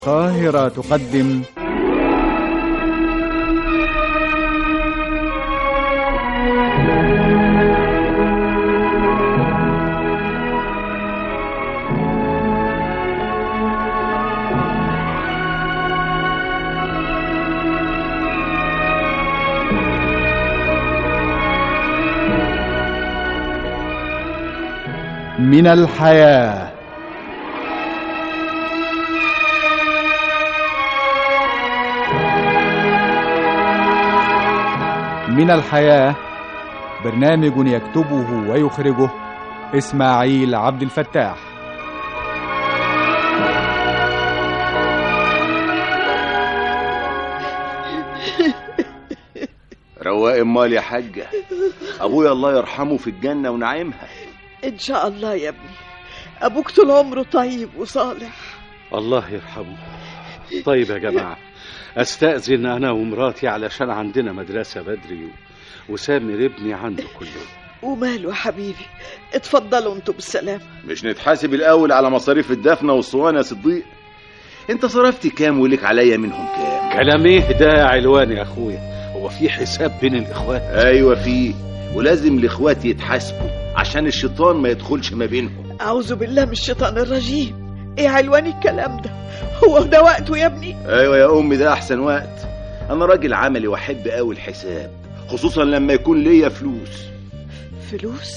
القاهرة تقدم من الحياه من الحياة برنامج يكتبه ويخرجه إسماعيل عبد الفتاح رواق امال يا حاجة ابويا الله يرحمه في الجنة ونعيمها إن شاء الله يا ابني أبوك طول عمره طيب وصالح الله يرحمه طيب يا جماعة استأذن أنا ومراتي علشان عندنا مدرسة بدري و- وسامر ابني عنده كله وماله يا حبيبي اتفضلوا انتوا بالسلامة مش نتحاسب الاول على مصاريف الدفنة والصوان يا صديق انت صرفت كام ولك عليا منهم كام كلام ايه ده يا علوان يا اخويا هو في حساب بين الاخوات ايوه في ولازم الاخوات يتحاسبوا عشان الشيطان ما يدخلش ما بينهم أعوذ بالله من الشيطان الرجيم ايه علوان الكلام ده هو ده وقته يا ابني ايوه يا امي ده احسن وقت انا راجل عملي واحب قوي الحساب خصوصا لما يكون ليا فلوس فلوس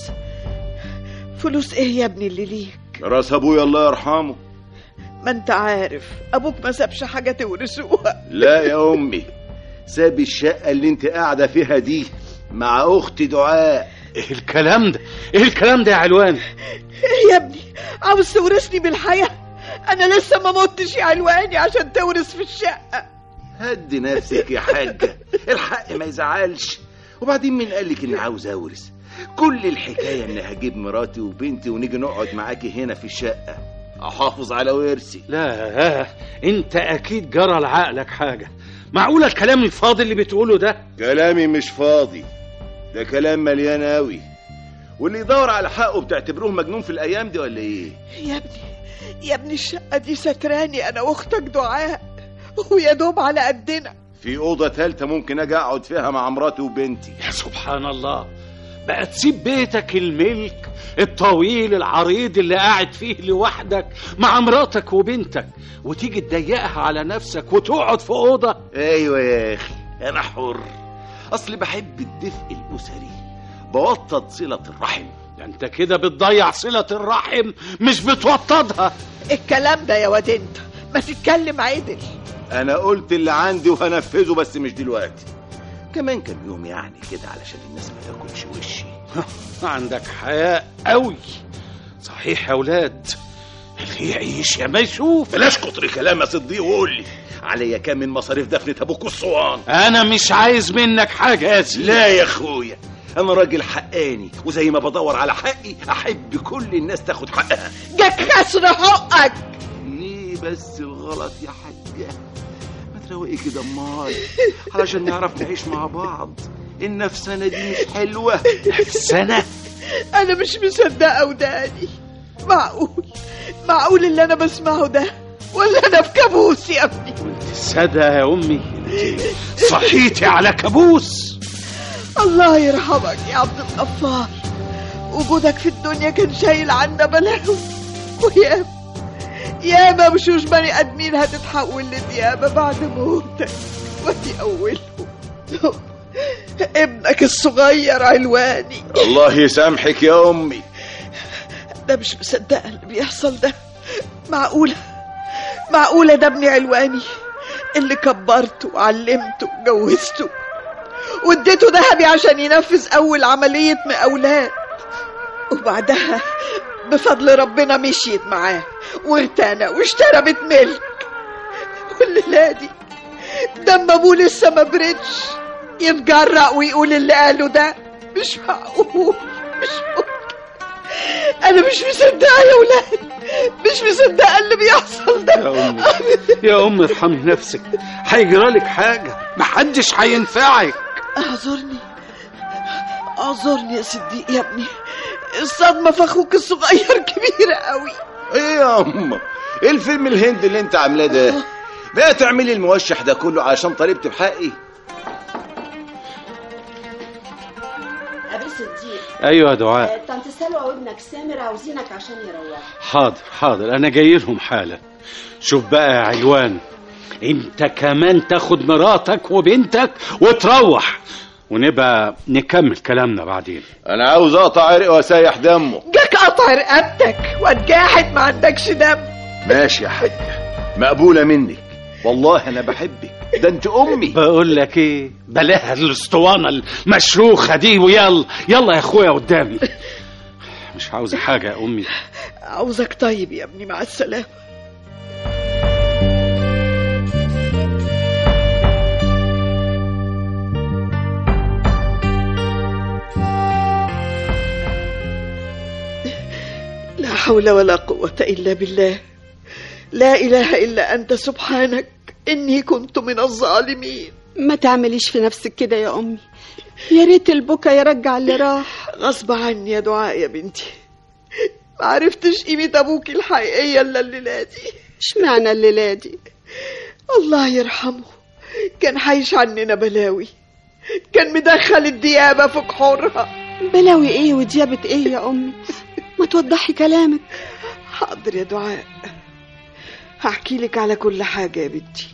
فلوس ايه يا ابني اللي ليك راس ابويا الله يرحمه ما انت عارف ابوك ما سابش حاجة تورثوها لا يا امي ساب الشقة اللي انت قاعدة فيها دي مع اختي دعاء ايه الكلام ده ايه الكلام ده يا علوان ايه يا ابني عاوز تورثني بالحياة انا لسه ما متش يا علواني عشان تورث في الشقة هدي نفسك يا حاجة الحق ما يزعلش وبعدين مين قالك اني عاوز اورث كل الحكاية اني هجيب مراتي وبنتي ونيجي نقعد معاكي هنا في الشقة احافظ على ورثي لا انت اكيد جرى لعقلك حاجة معقولة الكلام الفاضي اللي بتقوله ده كلامي مش فاضي ده كلام مليان قوي واللي يدور على حقه بتعتبروه مجنون في الايام دي ولا ايه يا ابني يا ابني الشقة دي ستراني أنا وأختك دعاء ويا دوب على قدنا في اوضة ثالثة ممكن اجي اقعد فيها مع مراتي وبنتي يا سبحان الله بقى تسيب بيتك الملك الطويل العريض اللي قاعد فيه لوحدك مع مراتك وبنتك وتيجي تضيقها على نفسك وتقعد في أوضة ايوه يا اخي انا حر اصلي بحب الدفء الاسري بوطد صلة الرحم ده انت كده بتضيع صلة الرحم مش بتوطدها الكلام ده يا واد انت ما تتكلم عدل انا قلت اللي عندي وهنفذه بس مش دلوقتي كمان كام يوم يعني كده علشان الناس ما تاكلش وشي عندك حياء قوي صحيح يا ولاد اللي يعيش يا ما يشوف بلاش كتر كلام يا صديق وقول لي عليا كام من مصاريف دفنة ابوك والصوان انا مش عايز منك حاجة يا سيدي لا يا اخويا انا راجل حقاني وزي ما بدور على حقي احب كل الناس تاخد حقها جاك كسر حقك ليه بس الغلط يا حاجة ما تروقي كده امال علشان نعرف نعيش مع بعض النفسانة دي مش حلوة سنة أنا مش مصدقة وداني معقول معقول اللي أنا بسمعه ده ولا أنا في كابوس يا ابني السادة يا أمي انت صحيتي على كابوس الله يرحمك يا عبد الغفار وجودك في الدنيا كان شايل عنا بلاوي وياما ياما وشوش بني ادمين هتتحول لديابه بعد موتك ودي اولهم ابنك الصغير علواني الله يسامحك يا امي ده مش مصدقه اللي بيحصل ده معقوله معقوله ده ابني علواني اللي كبرته وعلمته وجوزته واديته ذهبي عشان ينفذ اول عمليه مقاولات وبعدها بفضل ربنا مشيت معاه واغتنى واشترى بيت ملك والليله دي دم ابوه لسه ما بردش يتجرأ ويقول اللي قاله ده مش معقول مش ممكن انا مش مصدقه يا ولاد مش مصدقه اللي بيحصل ده يا أمي يا أمي ارحمي نفسك هيجرالك حاجة محدش هينفعك اعذرني اعذرني يا صديق يا ابني الصدمه في اخوك الصغير كبيره قوي ايه يا اما ايه الفيلم الهندي اللي انت عاملاه ده بقى تعملي الموشح ده كله علشان طالبت بحقي أبي صديق ايوه يا دعاء آه، طنط سلوى وابنك سامر عاوزينك عشان يروحوا حاضر حاضر انا جاي لهم حالا شوف بقى يا علوان انت كمان تاخد مراتك وبنتك وتروح ونبقى نكمل كلامنا بعدين انا عاوز اقطع عرق واسيح دمه جاك قطع رقبتك واتجاحد ما عندكش دم ماشي يا حاج مقبولة منك والله انا بحبك ده انت امي بقول لك ايه بلاها الاسطوانه المشروخه دي ويلا يلا يا اخويا قدامي مش عاوزه حاجه يا امي عاوزك طيب يا ابني مع السلامة لا حول ولا قوة إلا بالله لا إله إلا أنت سبحانك إني كنت من الظالمين ما تعمليش في نفسك كده يا أمي يا ريت البكا يرجع اللي راح غصب عني يا دعاء يا بنتي ما عرفتش قيمة أبوك الحقيقية إلا الليلة دي اشمعنى الليلة دي الله يرحمه كان حايش عننا بلاوي كان مدخل الديابة في كحورها بلاوي ايه وديابة ايه يا أمي ما توضحي كلامك حاضر يا دعاء هحكي لك على كل حاجة يا بنتي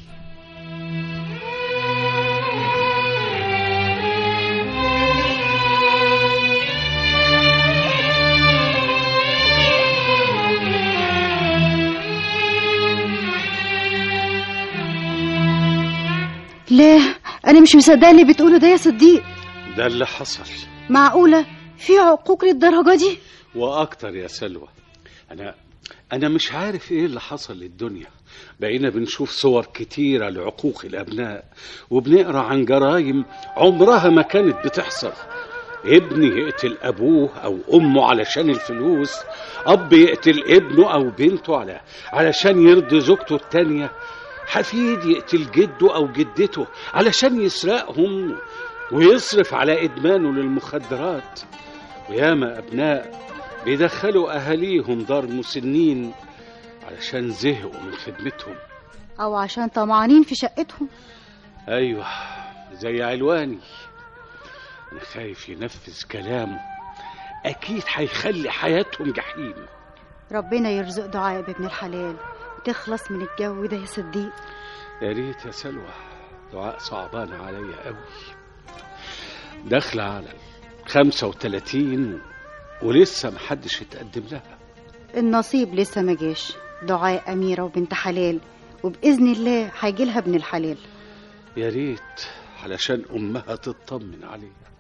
ليه انا مش مصدقه اللي بتقوله ده يا صديق ده اللي حصل معقوله في عقوق للدرجه دي واكتر يا سلوى انا انا مش عارف ايه اللي حصل للدنيا بقينا بنشوف صور كتيره لعقوق الابناء وبنقرا عن جرائم عمرها ما كانت بتحصل ابن يقتل ابوه او امه علشان الفلوس اب يقتل ابنه او بنته على علشان يرضي زوجته التانية حفيد يقتل جده او جدته علشان يسرقهم ويصرف على ادمانه للمخدرات وياما ابناء بيدخلوا اهاليهم دار مسنين علشان زهقوا من خدمتهم او عشان طمعانين في شقتهم ايوه زي علواني انا خايف ينفذ كلامه اكيد هيخلي حياتهم جحيم ربنا يرزق دعاء بابن الحلال وتخلص من الجو ده يا صديق يا ريت يا سلوى دعاء صعبان عليا قوي داخله على خمسة وتلاتين ولسه محدش اتقدم لها النصيب لسه ما جاش دعاء أميرة وبنت حلال وبإذن الله هيجيلها ابن الحلال يا ريت علشان امها تطمن عليها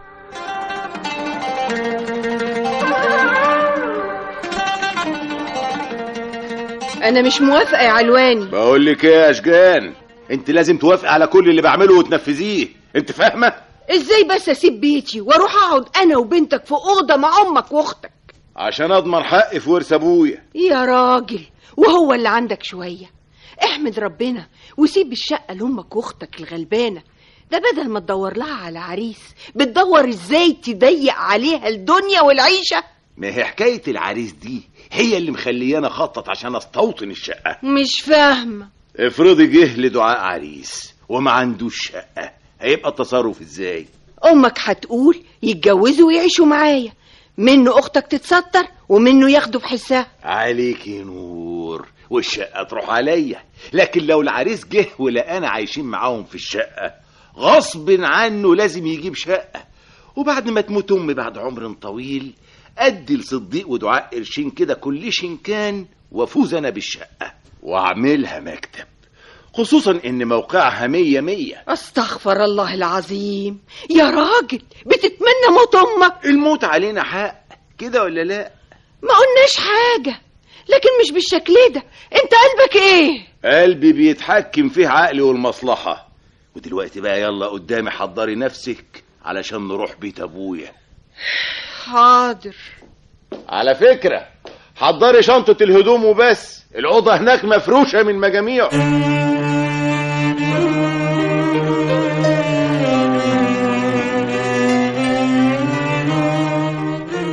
انا مش موافقه يا علواني بقول لك ايه يا اشجان انت لازم توافق على كل اللي بعمله وتنفذيه انت فاهمه ازاي بس اسيب بيتي واروح اقعد انا وبنتك في اوضه مع امك واختك عشان اضمن حقي في ورث ابويا يا راجل وهو اللي عندك شويه احمد ربنا وسيب الشقه لامك واختك الغلبانه ده بدل ما تدور لها على عريس بتدور ازاي تضيق عليها الدنيا والعيشه ما هي حكايه العريس دي هي اللي مخليانا اخطط عشان استوطن الشقه مش فاهمه افرضي جه لدعاء عريس وما عندوش شقه هيبقى التصرف ازاي امك هتقول يتجوزوا ويعيشوا معايا منه اختك تتستر ومنه ياخدوا بحسها عليكي نور والشقه تروح عليا لكن لو العريس جه ولقانا عايشين معاهم في الشقه غصب عنه لازم يجيب شقه وبعد ما تموت امي بعد عمر طويل ادي لصديق ودعاء قرشين كده كل كان وافوز انا بالشقه واعملها مكتب خصوصا ان موقعها مية مية استغفر الله العظيم يا راجل بتتمنى موت امك الموت علينا حق كده ولا لا ما قلناش حاجه لكن مش بالشكل ده انت قلبك ايه قلبي بيتحكم فيه عقلي والمصلحة ودلوقتي بقى يلا قدامي حضري نفسك علشان نروح بيت ابويا حاضر على فكرة حضري شنطة الهدوم وبس الأوضة هناك مفروشة من مجاميع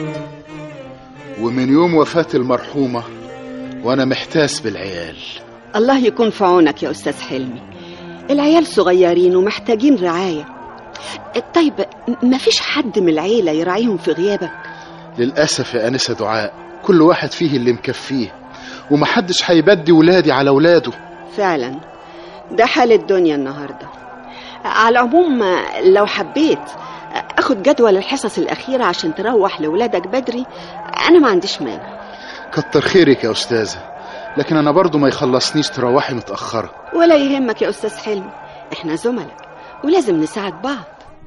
ومن يوم وفاة المرحومة وأنا محتاس بالعيال الله يكون في عونك يا أستاذ حلمي العيال صغيرين ومحتاجين رعاية طيب ما فيش حد من العيلة يراعيهم في غيابك للأسف يا أنسة دعاء كل واحد فيه اللي مكفيه ومحدش هيبدي ولادي على ولاده فعلا ده حال الدنيا النهاردة على العموم لو حبيت أخد جدول الحصص الأخيرة عشان تروح لولادك بدري أنا ما عنديش مانع كتر خيرك يا أستاذة لكن أنا برضو ما يخلصنيش تروحي متأخرة ولا يهمك يا أستاذ حلمي إحنا زملاء ولازم نساعد بعض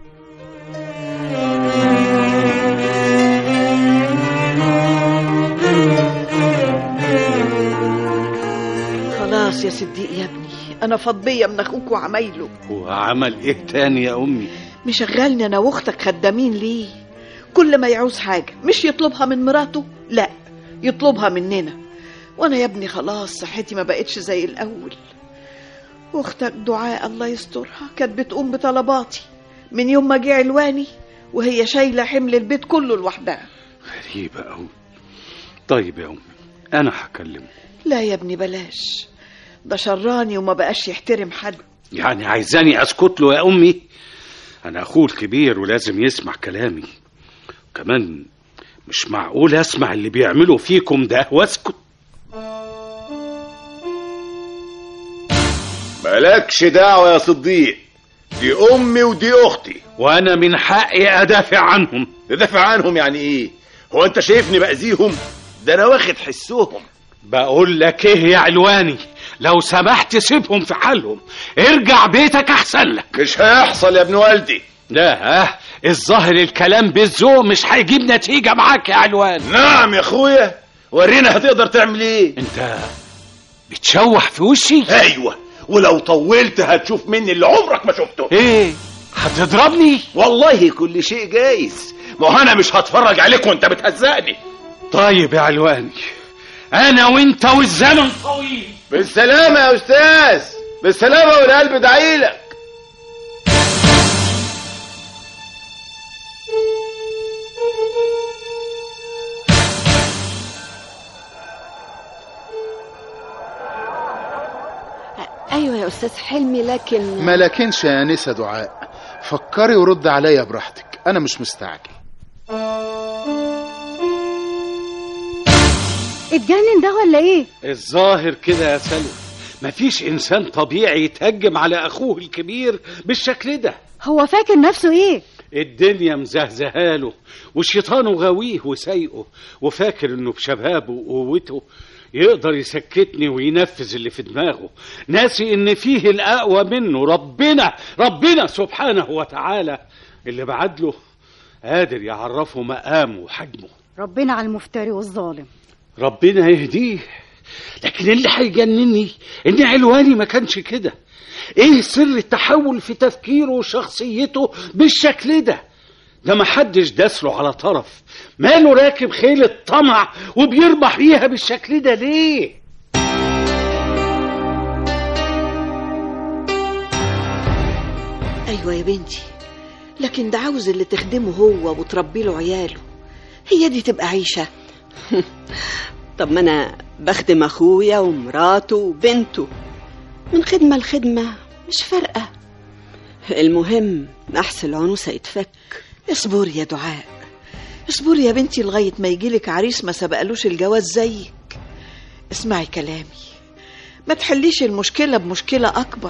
خلاص يا صديق يا ابني انا فضيه من اخوك وعمايله وعمل ايه تاني يا امي مشغلني انا واختك خدامين ليه كل ما يعوز حاجه مش يطلبها من مراته لا يطلبها مننا وانا يا ابني خلاص صحتي ما بقتش زي الاول واختك دعاء الله يسترها كانت بتقوم بطلباتي من يوم ما جه علواني وهي شايله حمل البيت كله لوحدها غريبة أوي طيب يا أمي أنا هكلمه لا يا ابني بلاش ده شراني وما بقاش يحترم حد يعني عايزاني أسكت له يا أمي أنا أخوه الكبير ولازم يسمع كلامي كمان مش معقول أسمع اللي بيعملوا فيكم ده وأسكت مالكش دعوة يا صديق دي أمي ودي أختي وأنا من حقي أدافع عنهم تدافع عنهم يعني إيه؟ هو أنت شايفني بأذيهم؟ ده أنا واخد حسهم بقول لك إيه يا علواني لو سمحت سيبهم في حالهم ارجع بيتك أحسن لك مش هيحصل يا ابن والدي لا ها الظاهر الكلام بالذوق مش هيجيب نتيجة معاك يا علوان نعم يا أخويا ورينا هتقدر تعمل إيه؟ انت بتشوح في وشي أيوه ولو طولت هتشوف مني اللي عمرك ما شفته ايه هتضربني والله كل شيء جايز ما هو انا مش هتفرج عليك وانت بتهزقني طيب يا علواني انا وانت والزمن طويل بالسلامة يا أستاذ بالسلامة والقلب دعيلك أيوة يا أستاذ حلمي لكن ما لكنش يا أنسة دعاء فكري ورد عليا براحتك أنا مش مستعجل اتجنن ده ولا ايه الظاهر كده يا سلوى مفيش انسان طبيعي يتهجم على اخوه الكبير بالشكل ده هو فاكر نفسه ايه الدنيا مزهزهاله وشيطانه غاويه وسايقه وفاكر انه بشبابه وقوته يقدر يسكتني وينفذ اللي في دماغه ناسي ان فيه الاقوى منه ربنا ربنا سبحانه وتعالى اللي بعدله قادر يعرفه مقامه وحجمه ربنا على المفتري والظالم ربنا يهديه لكن اللي هيجنني ان علواني ما كانش كده ايه سر التحول في تفكيره وشخصيته بالشكل ده ده ما حدش داسله على طرف ماله راكب خيل الطمع وبيربح بيها بالشكل ده ليه ايوه يا بنتي لكن ده عاوز اللي تخدمه هو وتربي له عياله هي دي تبقى عيشه طب ما أنا بخدم أخويا ومراته وبنته من خدمة لخدمة مش فارقة المهم نحس العنوسة يتفك اصبري يا دعاء اصبري يا بنتي لغايه ما يجيلك عريس ما سبقلوش الجواز زيك اسمعي كلامي ما تحليش المشكله بمشكله اكبر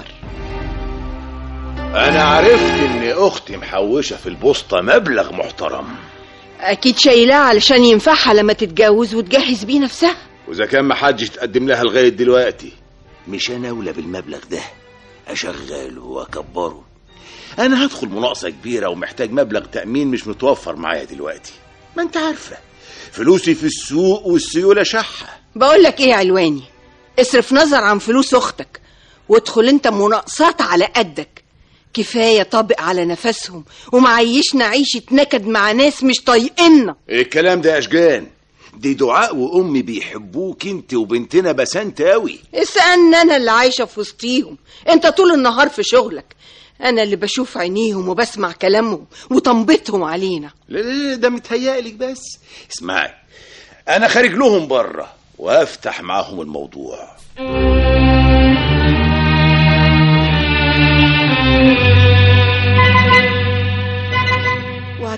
انا عرفت ان اختي محوشة في البوسطة مبلغ محترم اكيد شايلاه علشان ينفعها لما تتجوز وتجهز بيه نفسها واذا كان ما حدش تقدم لها لغاية دلوقتي مش انا اولى بالمبلغ ده اشغله واكبره انا هدخل مناقصة كبيرة ومحتاج مبلغ تأمين مش متوفر معايا دلوقتي ما انت عارفة فلوسي في السوق والسيولة شحة بقول لك ايه يا علواني اصرف نظر عن فلوس اختك وادخل انت مناقصات على قدك كفايه طابق على نفسهم ومعيشنا عيشه نكد مع ناس مش طايقنا ايه الكلام ده يا اشجان دي دعاء وامي بيحبوك انت وبنتنا بسنت قوي اسألني انا اللي عايشه في وسطيهم انت طول النهار في شغلك انا اللي بشوف عينيهم وبسمع كلامهم وتنبيتهم علينا لا لا لا ده متهيألك بس اسمعي انا خارج لهم بره وافتح معاهم الموضوع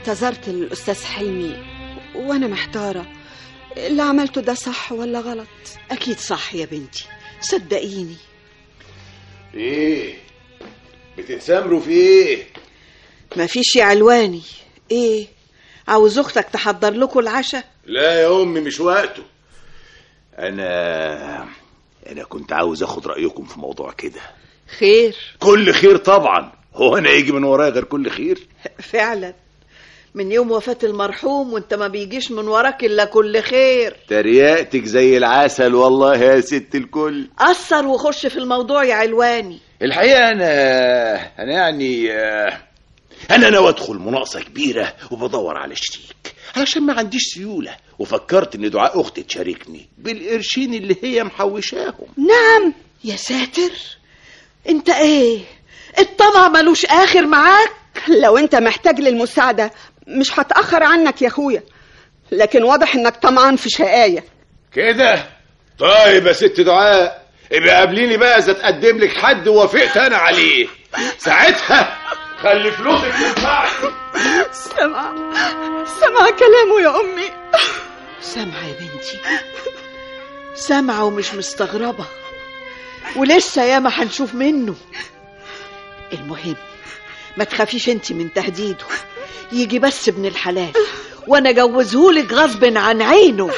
اعتذرت للأستاذ حلمي وأنا محتارة اللي عملته ده صح ولا غلط اكيد صح يا بنتي صدقيني ايه بتتسامروا في ايه مفيش يا علواني ايه عاوز اختك تحضر لكم العشاء لا يا امي مش وقته انا انا كنت عاوز اخد رايكم في موضوع كده خير كل خير طبعا هو انا يجي من ورايا غير كل خير فعلا من يوم وفاة المرحوم وانت ما بيجيش من وراك الا كل خير تريقتك زي العسل والله يا ست الكل أثر وخش في الموضوع يا علواني الحقيقه انا انا يعني آه، انا ناوي ادخل مناقصه كبيره وبدور على شريك علشان ما عنديش سيوله وفكرت ان دعاء اختي تشاركني بالقرشين اللي هي محوشاهم نعم يا ساتر انت ايه الطمع ملوش اخر معاك لو أنت محتاج للمساعدة مش هتأخر عنك يا أخويا لكن واضح إنك طمعان في شقاية كده طيب يا ست دعاء ابقى قابليني بقى اذا تقدم لك حد وافقت انا عليه ساعتها خلي فلوسك تنفعك سمع سمع كلامه يا أمي سامعة يا بنتي سامعة ومش مستغربة ولسه ياما هنشوف منه المهم ما تخافيش انت من تهديده يجي بس ابن الحلال وانا جوزهولك غصب عن عينه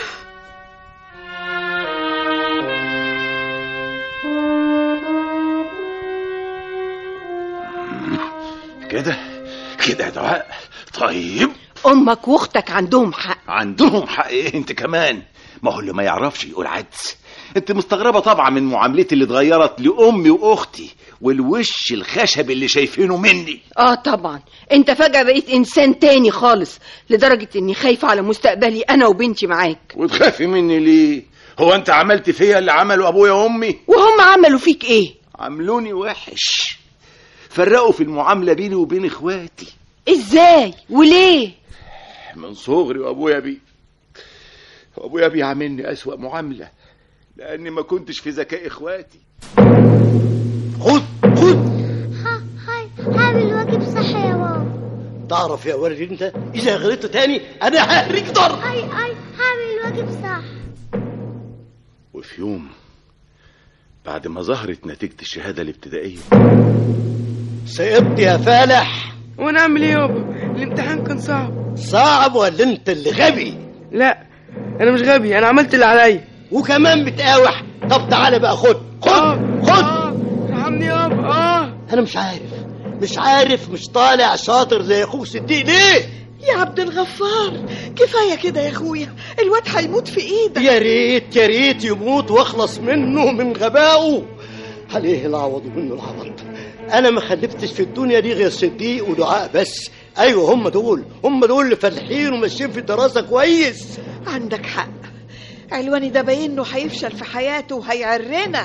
كده كده يا دعاء طيب امك واختك عندهم حق عندهم حق ايه انت كمان ما هو اللي ما يعرفش يقول عدس انت مستغربه طبعا من معاملتي اللي اتغيرت لامي واختي والوش الخشب اللي شايفينه مني اه طبعا انت فجأة بقيت انسان تاني خالص لدرجة اني خايفة على مستقبلي انا وبنتي معاك وتخافي مني ليه هو انت عملت فيا اللي عمله ابويا وامي وهم عملوا فيك ايه عملوني وحش فرقوا في المعامله بيني وبين اخواتي ازاي وليه من صغري وابويا بي وابويا بيعاملني اسوأ معامله لاني ما كنتش في ذكاء اخواتي خد خد ها هاي هعمل الواجب صح يا بابا تعرف يا ولد انت اذا غلطت تاني انا ههريك ضرب هاي هاي هعمل الواجب صح وفي يوم بعد ما ظهرت نتيجة الشهادة الابتدائية سقطت يا فالح ونعمل ايه يابا الامتحان كان صعب صعب ولا انت اللي غبي لا انا مش غبي انا عملت اللي عليا وكمان بتقاوح طب تعالى بقى خد خد خد ارحمني يابا اه انا مش عارف مش عارف مش طالع شاطر زي اخوك صديق ليه يا عبد الغفار كفاية كده يا اخويا الواد هيموت في ايدك يا ريت يا ريت يموت واخلص منه من غبائه عليه العوض منه العوض انا ما خلفتش في الدنيا دي غير صديق ودعاء بس ايوه هم دول هم دول اللي فالحين وماشيين في الدراسه كويس عندك حق علواني ده باين انه هيفشل في حياته وهيعرنا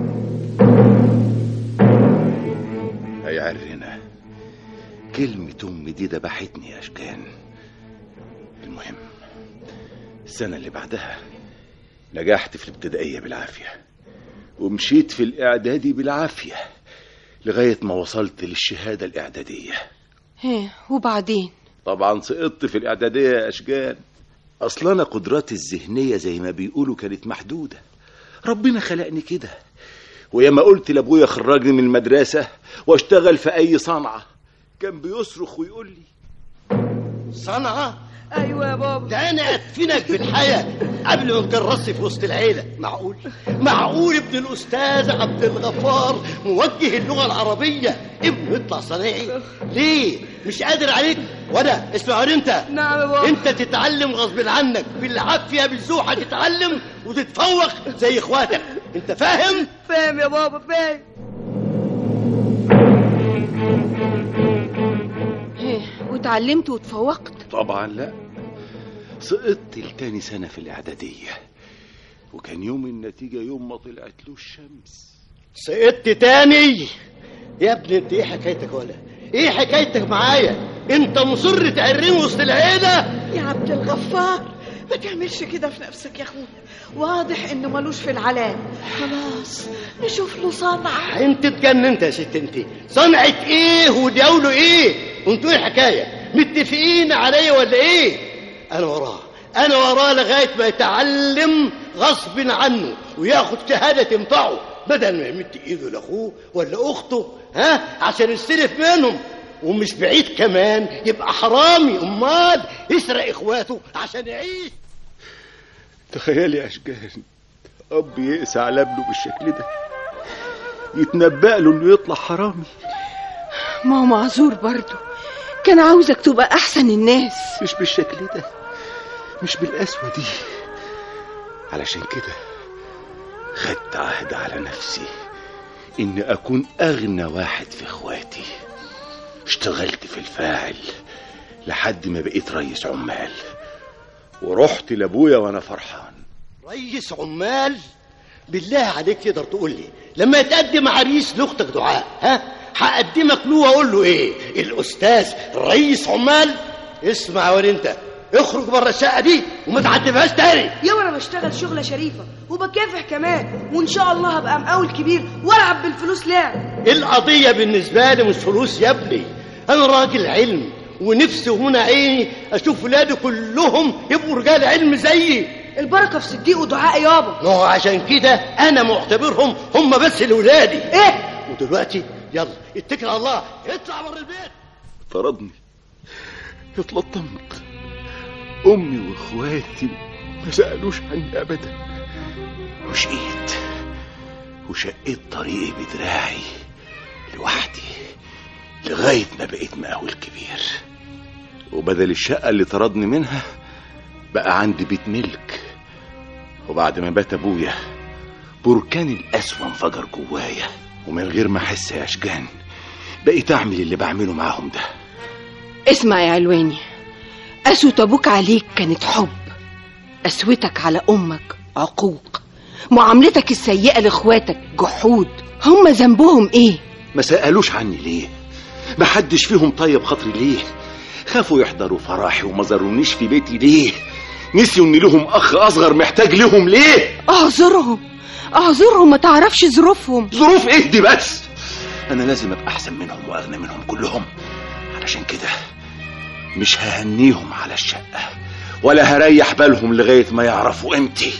هيعرنا كلمة أمي دي دبحتني يا أشكان المهم السنة اللي بعدها نجحت في الابتدائية بالعافية ومشيت في الإعدادي بالعافية لغاية ما وصلت للشهادة الإعدادية ها وبعدين طبعا سقطت في الإعدادية يا أشجان أصل أنا قدراتي الذهنية زي ما بيقولوا كانت محدودة ربنا خلقني كده وياما قلت لأبويا خرجني من المدرسة واشتغل في أي صنعة كان بيصرخ ويقول لي صنعة ايوه يا بابا ده انا ادفنك بالحياة قبل ما نكرسي في وسط العيلة معقول معقول ابن الاستاذ عبد الغفار موجه اللغة العربية ابنه يطلع صنايعي ليه مش قادر عليك وانا اسمع انت نعم يا بابا انت تتعلم غصب عنك بالعافية بالزوحة تتعلم وتتفوق زي اخواتك انت فاهم فاهم يا بابا فاهم ها واتعلمت وتفوقت طبعا لا سقطت لتاني سنة في الإعدادية وكان يوم النتيجة يوم ما طلعت له الشمس سقطت تاني يا ابني انت ايه حكايتك ولا ايه حكايتك معايا انت مصر تعرين وسط العيله يا عبد الغفار ما تعملش كده في نفسك يا اخويا واضح انه ملوش في العلام خلاص نشوف له صنعة انت اتجننت يا ست انت صنعة ايه ودولة ايه وانتوا ايه الحكايه متفقين عليا ولا ايه انا وراه انا وراه لغايه ما يتعلم غصب عنه وياخد شهاده تنفعه بدل ما يمد ايده لاخوه ولا اخته ها عشان يستلف منهم ومش بعيد كمان يبقى حرامي امال يسرق اخواته عشان يعيش تخيلي يا اشجان اب يقسى على ابنه بالشكل ده يتنبأ له انه يطلع حرامي ما هو معذور برضه كان عاوزك تبقى احسن الناس مش بالشكل ده مش بالقسوة دي علشان كده خدت عهد على نفسي إن أكون أغنى واحد في إخواتي اشتغلت في الفاعل لحد ما بقيت رئيس عمال ورحت لأبويا وأنا فرحان ريس عمال بالله عليك تقدر تقول لي لما يتقدم عريس لاختك دعاء ها هقدمك له واقول له ايه الاستاذ رئيس عمال اسمع يا ولد انت اخرج بره الشقه دي وما تعدبهاش تاني يابا انا بشتغل شغله شريفه وبكافح كمان وان شاء الله هبقى مقاول كبير والعب بالفلوس لعب القضيه بالنسبه لي مش فلوس يا ابني انا راجل علم ونفسي هنا عيني اشوف ولادي كلهم يبقوا رجال علم زيي البركه في صديق ودعاء يابا ما هو عشان كده انا معتبرهم هم بس لولادي ايه ودلوقتي يلا اتكل على الله اطلع بره البيت طردني اتلطمت امي واخواتي ما سالوش عني ابدا وشقيت وشقيت طريقي بدراعي لوحدي لغايه ما بقيت مقاول كبير وبدل الشقه اللي طردني منها بقى عندي بيت ملك وبعد ما بات ابويا بركان القسوه انفجر جوايا ومن غير ما احس يا اشجان بقيت اعمل اللي بعمله معاهم ده اسمع يا علواني قسوة ابوك عليك كانت حب قسوتك على امك عقوق معاملتك السيئة لاخواتك جحود هم ذنبهم ايه ما سالوش عني ليه ما حدش فيهم طيب خاطري ليه خافوا يحضروا فرحي وما زارونيش في بيتي ليه نسيوا ان لهم اخ اصغر محتاج لهم ليه اعذرهم اعذرهم ما تعرفش ظروفهم ظروف ايه دي بس انا لازم ابقى احسن منهم واغنى منهم كلهم علشان كده مش ههنيهم على الشقة ولا هريح بالهم لغاية ما يعرفوا قيمتي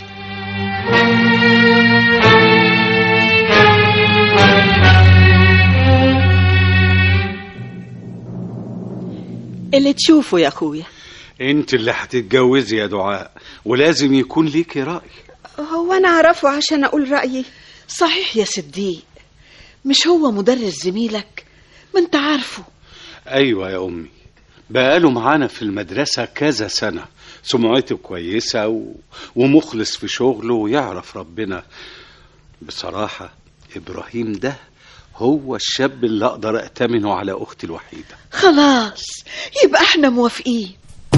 اللي تشوفه يا اخويا انت اللي هتتجوزي يا دعاء ولازم يكون ليكي رأي هو انا اعرفه عشان اقول رايي صحيح يا صديق مش هو مدرس زميلك ما انت عارفه ايوه يا امي بقاله معانا في المدرسة كذا سنة سمعته كويسة و... ومخلص في شغله ويعرف ربنا بصراحة إبراهيم ده هو الشاب اللي أقدر أأتمنه على أختي الوحيدة خلاص يبقى احنا موافقين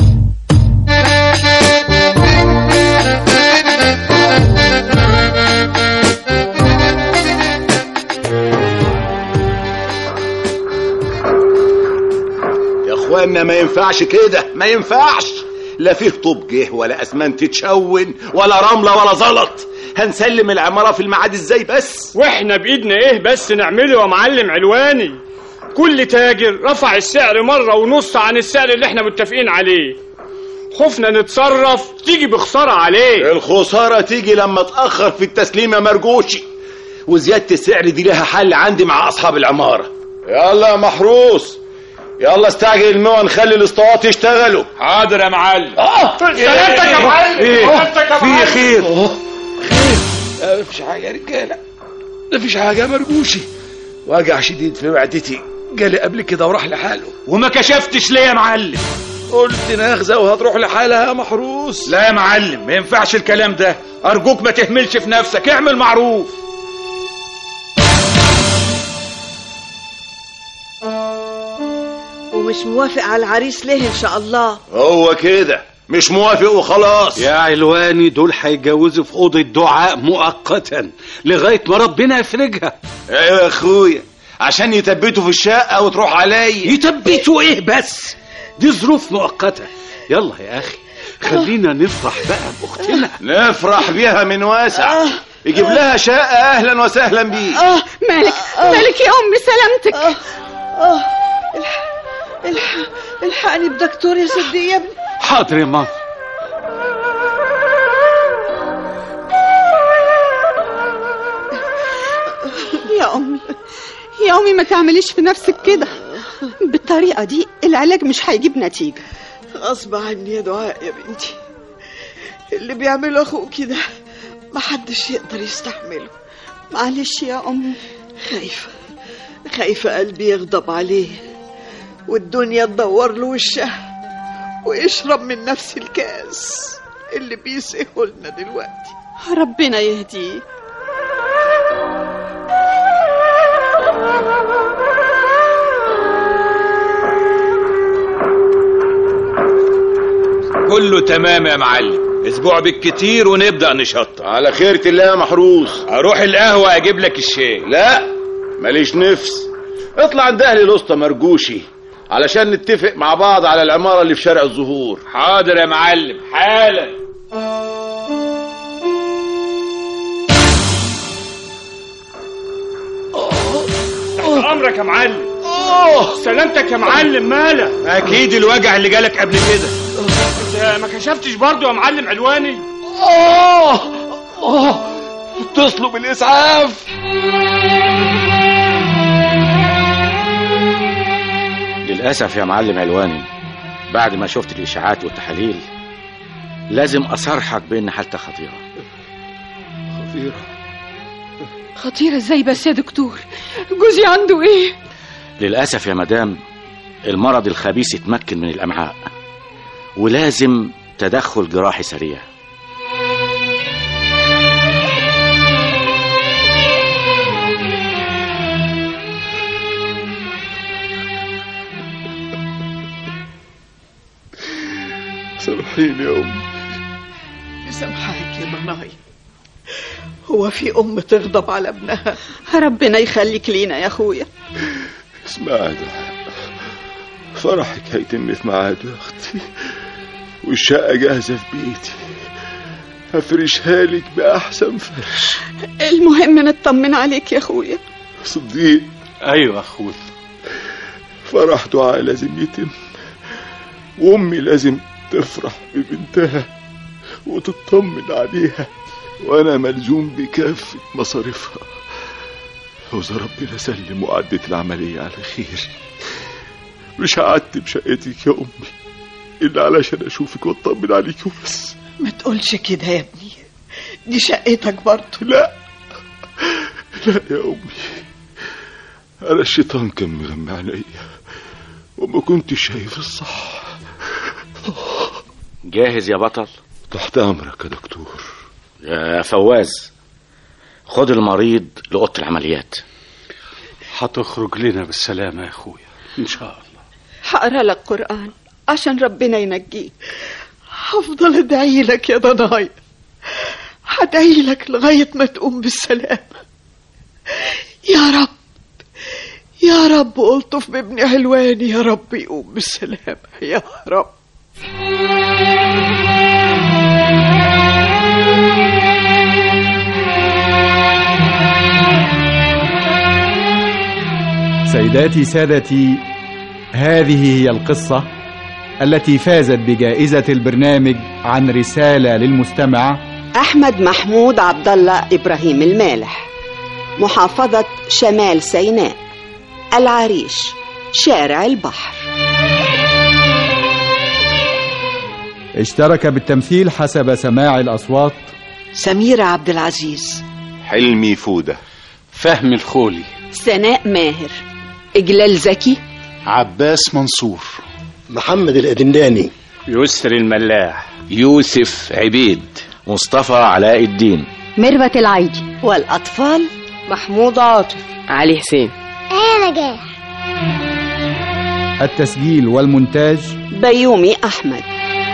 يا اخوانا ما ينفعش كده ما ينفعش لا فيه طوب جه ولا اسمنت تشون ولا رمله ولا زلط هنسلم العماره في الميعاد ازاي بس واحنا بايدنا ايه بس نعمله يا معلم علواني كل تاجر رفع السعر مرة ونص عن السعر اللي احنا متفقين عليه خفنا نتصرف تيجي بخسارة عليه الخساره تيجي لما اتاخر في التسليم يا مرجوشي وزياده السعر دي لها حل عندي مع اصحاب العماره يلا يا محروس يلا استعجل الموى نخلي الاسطوات يشتغلوا حاضر يا معلم اه سلامتك يا معلم ايه سلامتك يا في معلم خير لا مفيش حاجة يا رجالة مفيش حاجة يا مرجوشي وجع شديد في معدتي جالي قبل كده وراح لحاله وما كشفتش ليه يا معلم قلت ناخذة وهتروح لحالها يا محروس لا يا معلم ما ينفعش الكلام ده ارجوك ما تهملش في نفسك اعمل معروف ومش موافق على العريس ليه ان شاء الله هو كده مش موافق وخلاص يا علواني دول هيتجوزوا في أوضة دعاء مؤقتا لغاية ما ربنا يفرجها ايوه يا اخويا عشان يثبتوا في الشقه وتروح عليا يثبتوا ايه بس دي ظروف مؤقتة يلا يا أخي خلينا نفرح بقى بأختنا نفرح بيها من واسع يجيب لها شقه اهلا وسهلا بيك اه مالك مالك يا امي سلامتك اه اه الح... الحق الحقني بدكتور يا صديق يا ابني حاضر يا ماما يا أمي يا أمي ما تعمليش في نفسك كده بالطريقة دي العلاج مش هيجيب نتيجة غصب عني يا دعاء يا بنتي اللي بيعمله اخوكي ده محدش يقدر يستحمله معلش يا أمي خايفة خايفة قلبي يغضب عليه والدنيا تدور له وشها ويشرب من نفس الكاس اللي بيسقه لنا دلوقتي ربنا يهديه كله تمام يا معلم اسبوع بالكتير ونبدا نشطب على خيرة الله يا محروس اروح القهوه اجيب لك الشاي لا ماليش نفس اطلع عند اهل الاسطى مرجوشي علشان نتفق مع بعض على العمارة اللي في شارع الزهور حاضر يا معلم حالا تحت امرك يا معلم سلامتك يا معلم مالك اكيد الوجع اللي جالك قبل كده انت ما كشفتش برضو يا معلم علواني اه اه اتصلوا بالاسعاف للأسف يا معلم علواني بعد ما شفت الإشاعات والتحاليل لازم أصرحك بأن حالتك خطيرة خطيرة خطيرة ازاي بس يا دكتور جوزي عنده ايه للأسف يا مدام المرض الخبيث اتمكن من الأمعاء ولازم تدخل جراحي سريع سامحيني يا أمي سامحاك يا مناي هو في ام تغضب على ابنها ربنا يخليك لينا يا أخويا اسمعي يا دعاء فرحك هيتم في ميعاده يا أختي والشقة جاهزة في بيتي هفرشها لك بأحسن فرش المهم نطمن عليك يا أخويا صديق ايوه اخوي فرح دعاء لازم يتم وأمي لازم تفرح ببنتها وتطمن عليها وأنا ملزوم بكافة مصاريفها وإذا ربنا سلم وعدت العملية على خير مش هعتب شقتك يا أمي إلا علشان أشوفك وأطمن عليك وبس ما تقولش كده يا ابني دي شقتك برضه لا لا يا أمي أنا الشيطان كان مغمى عليا وما كنتش شايف الصح جاهز يا بطل تحت أمرك يا دكتور يا فواز خد المريض لأوضة العمليات هتخرج لنا بالسلامة يا اخويا ان شاء الله هقرا لك قرآن عشان ربنا ينجيك هفضل ادعي لك يا ضنايا هدعي لك لغاية ما تقوم بالسلامة يا رب يا رب ألطف بابن علواني يا رب يقوم بالسلامة يا رب سيداتي سادتي هذه هي القصة التي فازت بجائزة البرنامج عن رسالة للمستمع أحمد محمود عبد الله إبراهيم المالح محافظة شمال سيناء العريش شارع البحر اشترك بالتمثيل حسب سماع الأصوات سميرة عبد العزيز حلمي فودة فهم الخولي سناء ماهر إجلال زكي عباس منصور محمد الأدنداني يسر الملاح يوسف عبيد مصطفى علاء الدين ميرفت العيدي والأطفال محمود عاطف علي حسين ايه نجاح التسجيل والمونتاج بيومي أحمد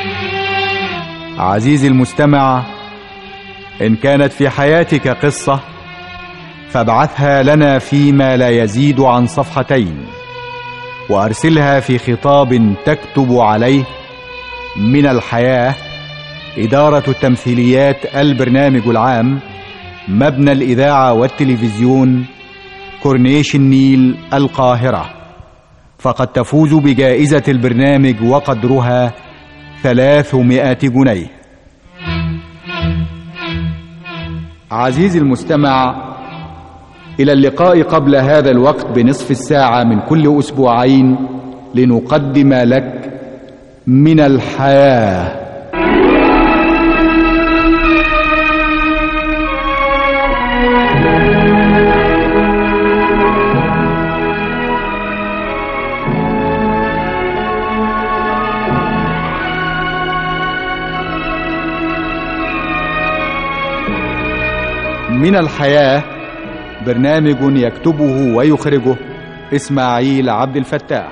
عزيزي المستمع إن كانت في حياتك قصة فابعثها لنا فيما لا يزيد عن صفحتين وأرسلها في خطاب تكتب عليه من الحياة إدارة التمثيليات البرنامج العام مبنى الإذاعة والتلفزيون كورنيش النيل القاهرة فقد تفوز بجائزة البرنامج وقدرها ثلاثمائة جنيه عزيزي المستمع إلى اللقاء قبل هذا الوقت بنصف الساعة من كل أسبوعين لنقدم لك من الحياه من الحياة برنامج يكتبه ويخرجه إسماعيل عبد الفتاح